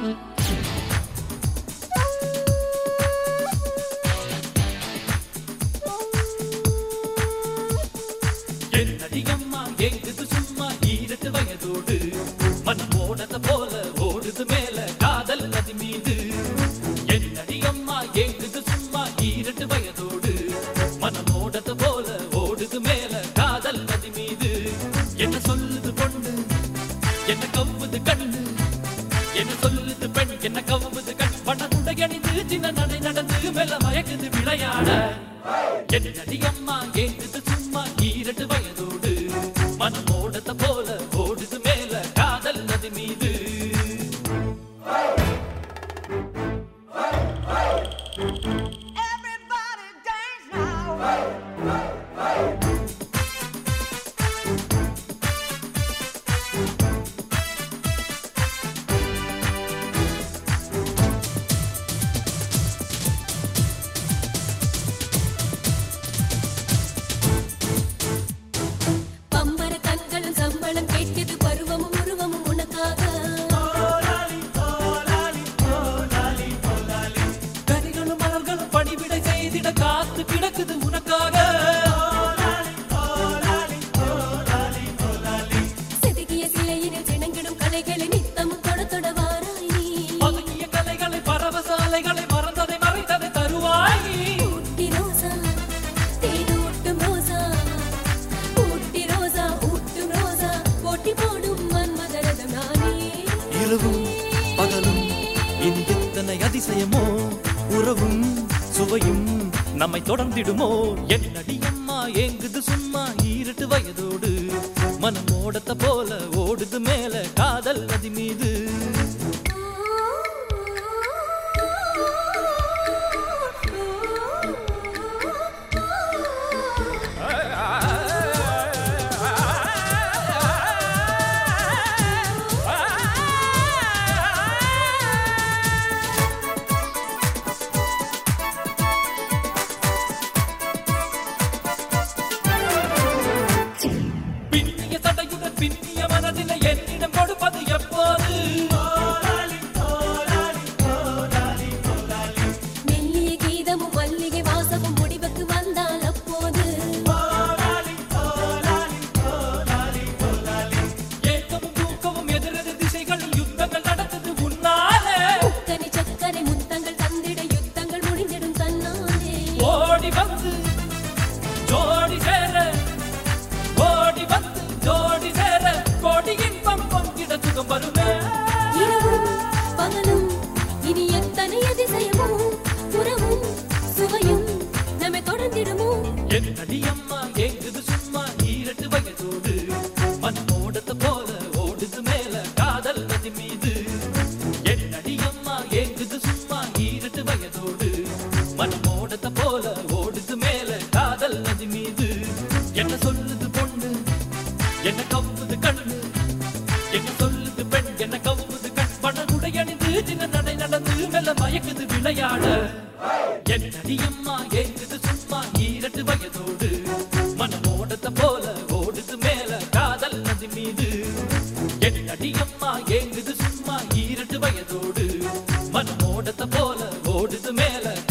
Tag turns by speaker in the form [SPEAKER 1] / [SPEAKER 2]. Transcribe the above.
[SPEAKER 1] என்னடி அம்மா எங்குது சும்மா ஈரட்டு வயதோடு மனம் ஓடத போல ஓடுது மேல காதல் நதி மீது என்னடி அம்மா எங்குது சும்மா ஈரட்டு வயதோடு மனம் ஓடத போல ஓடுது மேல காதல் நதி மீது என்ன சொல்லுது பொண்ணு என்ன கவ்வுது கண்ணு என்ன சொல்லுது பெண் என்ன கவ்வுது கண் பணத்துடை அணிந்து சின்ன நடை நடந்து மெல்ல மயக்குது விளையாட என்னடி அம்மா ஏங்குது சும்மா ஈரட்டு வயதோடு மனம் ஓடத்த போல ஓடுது மேல காதல் நதி மீது
[SPEAKER 2] Everybody dance now.
[SPEAKER 3] பம்பர கண்களும் சம்பளம் கேட்குது பருவமும் உருவமும் உனக்காக
[SPEAKER 1] கனிகளும் மலர்களும் பணிவிடை செய்திட காத்து கிடக்குது உனக்காக
[SPEAKER 3] செதுக்கிய சிலையினில் சிணங்கிடும் கலைகளை நித்தமும் தொட தொட வாராய் நீ
[SPEAKER 1] பதுங்கிய கலைகளை பரவசாலைகளை மறந்ததை மறைத்ததை தருவாய் நீ.
[SPEAKER 3] ஊட்டி ரோசா தேனூட்டும் ரோசா ஊட்டி ரோசா ஊட்டும் ரோசா போட்டி போடும் மன்மதரதம் நானே
[SPEAKER 1] இரவும் பகலும் இனி எத்தனை அதிசயமோ உறவும் சுவையும் நம்மை தொடர்ந்திடுமோ என்னடி அம்மா ஏங்குது சும்மா ஈரட்டு வயதோடு மனம் ஓடத்த போல ஓடுது மேல காதல் நதி மீது பின்னிய சடையுடன் பின்னிய மனதினை என்னிடம் கொடுப்பது எப்போது
[SPEAKER 3] மெல்லிய கீதமும் மல்லிகை வாசமும் முடிவுக்கு வந்தால் அப்போது
[SPEAKER 1] ஏக்கமும் தூக்கமும் எதிரெதிர் திசைகளில் யுத்தங்கள் நடந்தது உன்னாலே
[SPEAKER 3] முக்கனி சக்கரை முத்தங்கள் தந்திட யுத்தங்கள் முடிந்திடும் தன்னாலே
[SPEAKER 1] ஓடி வந்து ஜோடி சேர ஓடி வந்து ஜோடி சேர கோடி இன்பம் பொங்கிட சுகம் வருமே
[SPEAKER 3] இரவும் பகலும் இனி எத்தனை அதிசயமோ உறவும் சுவையும் நம்மை தொடர்ந்திடுமோ
[SPEAKER 1] என்னடி அம்மா ஏங்குது சும்மா ஈரட்டு வயதோடு மண் ஓடத்த போல ஓடுது மேல காதல் நதி மீது என்னடி அம்மா ஏங்குது சும்மா ஈரட்டு வயதோடு மண் ஓடத்த போல ஓடுது மேல காதல் நதி மீது என்ன சொல்லுது பொண்ணு என்ன கவ்வுது கண்ணு என்ன சொல்லுது பெண் என்ன கவ்வுது கண் பணகுடை அணிந்து சின்ன நடை நடந்து மெல்ல மயக்குது விளையாட என்னடி அம்மா ஏங்குது சும்மா ஈரட்டு வயதோடு மனம் ஓடத்த போல ஓடுது மேல காதல் நதி மீது என்னடி அம்மா ஏங்குது சும்மா ஈரட்டு வயதோடு மனம் ஓடத்த போல ஓடுது மேல